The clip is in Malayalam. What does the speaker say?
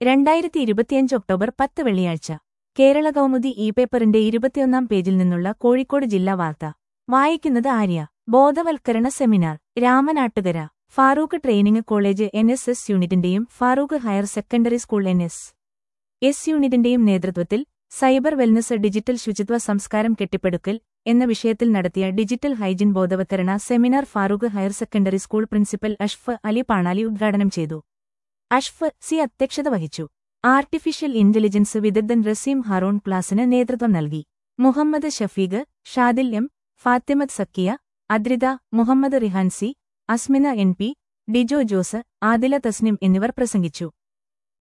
രണ്ടായിരത്തി ഇരുപത്തിയഞ്ച് ഒക്ടോബർ പത്ത് വെള്ളിയാഴ്ച കേരള കൗമുദി ഇ പേപ്പറിന്റെ ഇരുപത്തിയൊന്നാം പേജിൽ നിന്നുള്ള കോഴിക്കോട് ജില്ലാ വാർത്ത വായിക്കുന്നത് ആര്യ ബോധവൽക്കരണ seminar Ramanattukara Farook training college N S S യൂണിറ്റിന്റെയും Farook higher secondary school N S S യൂണിറ്റിന്റെയും നേതൃത്വത്തിൽ സൈബർ വെൽനസ് ഡിജിറ്റൽ ശുചിത്വ സംസ്കാരം കെട്ടിപ്പടുക്കൽ എന്ന വിഷയത്തിൽ നടത്തിയ ഡിജിറ്റൽ ഹൈജിൻ ബോധവൽക്കരണ seminar Farook higher secondary school principal അഷ്ഫ് അലി പാണാലി ഉദ്ഘാടനം ചെയ്തു അഷ്ഫ് സി അധ്യക്ഷത വഹിച്ചു ആർട്ടിഫിഷ്യൽ ഇന്റലിജൻസ് വിദഗ്ധൻ റസീം ഹറൂൺ ക്ലാസിന് നേതൃത്വം നൽകി Muhammad Shafeeq Shadil M Fathimath Sakkiya Adritha Muhammad Rihansi Asmina N P Dijo Jose Adila Thasnim എന്നിവർ പ്രസംഗിച്ചു